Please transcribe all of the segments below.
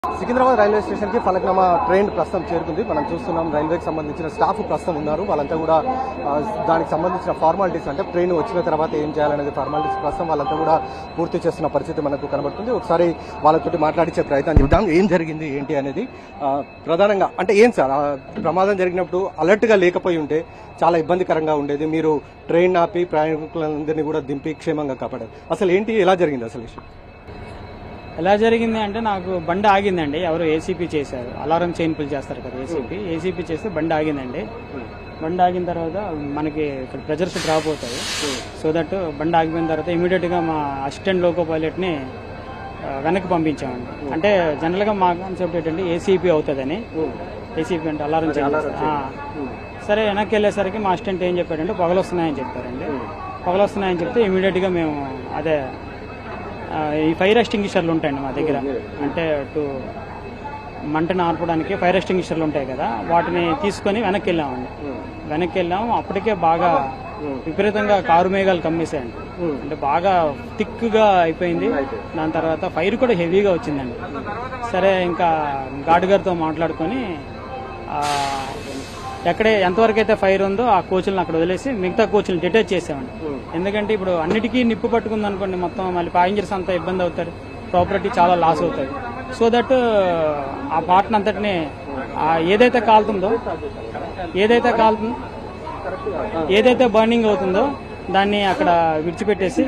Secunderabad railway station కి Falaknuma train ప్రస్తుతం చేరుకుంది మనం చూస్తున్నాం రైల్వేకి సంబంధించిన స్టాఫ్ ప్రస్తుతం ఉన్నారు వాళ్ళంతా కూడా ఆ, దానికి సంబంధించిన ఫార్మాలిటీస్ అంటే ట్రైన్ వచ్చిన తర్వాత ఏం చేయాలనేది ఫార్మాలిటీస్ ప్రస్తుతం వాళ్ళంతా కూడా పూర్తి చేస్తున్న పరిస్థితి మనకు కనబడుతుంది ఒకసారి వాళ్ళతోటి మాట్లాడించే ప్రయత్నం చేద్దాం ఏం జరిగింది ఏంటి అనేది ఆ, ప్రధానంగా అంటే ఏం సార్ ఆ ప్రమాదం జరిగినప్పుడు అలర్ట్ గా లేకపోయి ఉంటే చాలా ఇబ్బందికరంగా ఉండేది మీరు ట్రైన్ ఆపి ప్రయాణికులందరినీ కూడా దింపి క్షేమంగా కాపాడారు అసలు ఏంటి ఎలా జరిగింది అసలు విషయం ఎలా జరిగింది అంటే నాకు బండి ఆగిందండి ఎవరు ఏసీపీ చేశారు అలారం చైన్ పుల్ చేస్తారు కదా ఏసీపీ ఏసీపీ చేస్తే బండి ఆగిందండి బండి ఆగిన తర్వాత మనకి ఇక్కడ ప్రెజర్స్ డ్రాప్ అవుతాయి సో దట్ బండి ఆగిపోయిన తర్వాత ఇమీడియట్గా మా అసిస్టెంట్ లోకో పైలట్ని ఆ, వెనక్కి పంపించామండి అంటే జనరల్గా మా కాన్సెప్ట్ ఏంటంటే ఏసీపీ అవుతుందని ఏసీపీ అంటే అలారం చైన్ ఆ. సరే వెనక్కి వెళ్ళేసరికి మా అసిస్టెంట్ ఏం చెప్పాడంటే పొగలు వస్తున్నాయని చెప్పారండి పొగలు వస్తున్నాయని చెప్తే ఇమీడియట్గా మేము అదే ఆ, ఈ ఫైర్ ఎస్టింగ్విషర్లు ఉంటాయండి మా దగ్గర అంటే టు మంటను ఆర్పడానికి ఫైర్ ఎస్టింగ్విషర్లు ఉంటాయి కదా వాటిని తీసుకొని వెనక్కి వెళ్ళామండి వెనక్కి వెళ్ళాము అప్పటికే బాగా విపరీతంగా కారు మేఘాలు కమ్మేసాయండి అంటే బాగా థిక్గా అయిపోయింది దాని తర్వాత ఫైర్ కూడా హెవీగా వచ్చిందండి సరే ఇంకా గార్డ్ గారితో మాట్లాడుకొని ఆ, ఎక్కడే ఎంతవరకు అయితే ఫైర్ ఉందో ఆ కోచ్లను అక్కడ వదిలేసి మిగతా కోచ్లను డిటైచ్ చేసామండి ఎందుకంటే ఇప్పుడు అన్నిటికీ నిప్పు పట్టుకుంది అనుకోండి మొత్తం మళ్ళీ ప్యాసింజర్స్ అంతా ఇబ్బంది అవుతారు ప్రాపర్టీ చాలా లాస్ అవుతాయి సో దట్ ఆ పార్ట్ని అంతటిని ఆ ఏదైతే కాలుతుందో ఏదైతే కాలుతుందో ఏదైతే బర్నింగ్ అవుతుందో దాన్ని అక్కడ విడిచిపెట్టేసి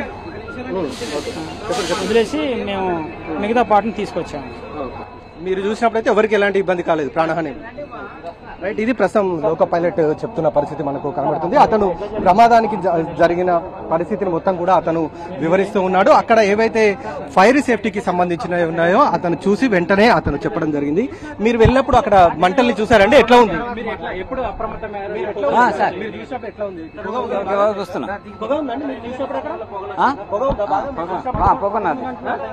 వదిలేసి మేము మిగతా పార్ట్ని తీసుకొచ్చాము మీరు చూసినప్పుడైతే ఎవరికి ఎలాంటి ఇబ్బంది కాలేదు ప్రాణహాని రైట్ ఇది ప్రస్తుతం లోక పైలట్ చెప్తున్న పరిస్థితి మనకు కనబడుతుంది అతను ప్రమాదానికి జ- జరిగిన పరిస్థితిని మొత్తం కూడా అతను వివరిస్తూ ఉన్నాడు అక్కడ ఏవైతే ఫైర్ సేఫ్టీకి సంబంధించినవి ఉన్నాయో అతను చూసి వెంటనే అతను చెప్పడం జరిగింది మీరు వెళ్ళినప్పుడు అక్కడ మంటల్ని చూసారండి ఎట్లా ఉంది ఎప్పుడు సార్ మీరు చూసినప్పుడు ఎట్లా ఉంది పొగ ఉందా? వస్తున్నా పొగ ఉందండి మీరు చూసినప్పుడు అక్కడ ఆ? పొగ ఉందా బాగా? మీరు చూసినప్పుడు పొగన్నది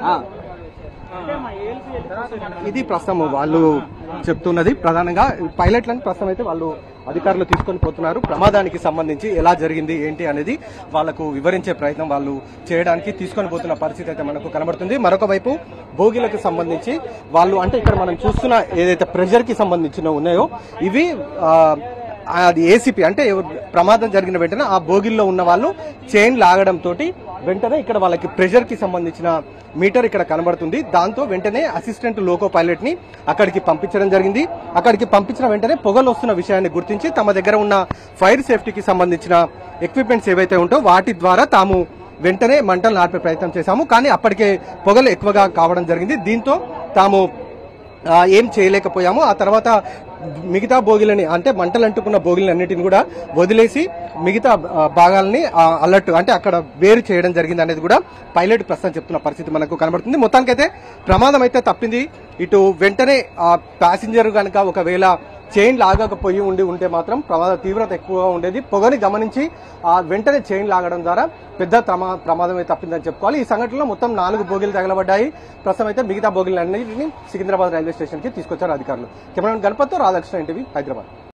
ఇది ప్రస్తుతం వాళ్ళు చెప్తున్నది ప్రధానంగా పైలట్లను ప్రస్తుతం అయితే వాళ్ళు అధికారులు తీసుకొని పోతున్నారు ప్రమాదానికి సంబంధించి ఎలా జరిగింది ఏంటి అనేది వాళ్ళకు వివరించే ప్రయత్నం వాళ్ళు చేయడానికి తీసుకొని పోతున్న పరిస్థితి అయితే మనకు కనబడుతుంది మరొక వైపు భోగిలకు సంబంధించి వాళ్ళు అంటే ఇక్కడ మనం చూస్తున్న ఏదైతే ప్రెషర్ కి సంబంధించిన ఉన్నాయో ఇవి ఆ, అది ఏసీపీ అంటే ఎవరు- ప్రమాదం జరిగిన వెంటనే ఆ బోగిల్లో ఉన్న వాళ్ళు చైన్ లాగడం తోటి వెంటనే ఇక్కడ వాళ్ళకి ప్రెషర్ కి సంబంధించిన మీటర్ ఇక్కడ కనబడుతుంది దాంతో వెంటనే అసిస్టెంట్ లోకో పైలట్ ని అక్కడికి పంపించడం జరిగింది అక్కడికి పంపించిన వెంటనే పొగలు వస్తున్న విషయాన్ని గుర్తించి తమ దగ్గర ఉన్న ఫైర్ సేఫ్టీకి సంబంధించిన ఎక్విప్మెంట్స్ ఏవైతే ఉంటో వాటి ద్వారా తాము వెంటనే మంటలు ఆర్పే ప్రయత్నం చేశాము కానీ అప్పటికే పొగలు ఎక్కువగా కావడం జరిగింది దీంతో తాము ఆ, ఏం చేయలేకపోయాము ఆ తర్వాత మిగతా బోగిలని అంటే మంటలు అంటుకున్న బోగిలన్నిటిని కూడా వదిలేసి మిగతా ఆ, భాగాలని ఆ, అలర్ట్ అంటే అక్కడ వేరు చేయడం జరిగింది అనేది కూడా పైలట్ ప్రస్తుతం చెప్తున్న పరిస్థితి మనకు కనబడుతుంది మొత్తానికైతే ప్రమాదం అయితే తప్పింది ఇటు వెంటనే ఆ ప్యాసింజర్ కనుక ఒకవేళ చైన్ లాగకపోయి ఉండి ఉంటే మాత్రం ప్రమాద తీవ్రత ఎక్కువగా ఉండేది పొగని గమనించి ఆ వెంటనే చైన్ లాగడం ద్వారా పెద్ద ప్రమా ప్రమాదమే తప్పిందని చెప్పుకోవాలి ఈ సంఘటనలో మొత్తం నాలుగు బోగిలు తగలబడ్డాయి ప్రస్తుతం అయితే మిగతా బోగిలన్నింటినీ సికింద్రాబాద్ రైల్వే స్టేషన్ కి తీసుకొచ్చారు అధికారులు కెమెరా గణపతితో రాధాకృష్ణ ఎన్టీవీ హైదరాబాద్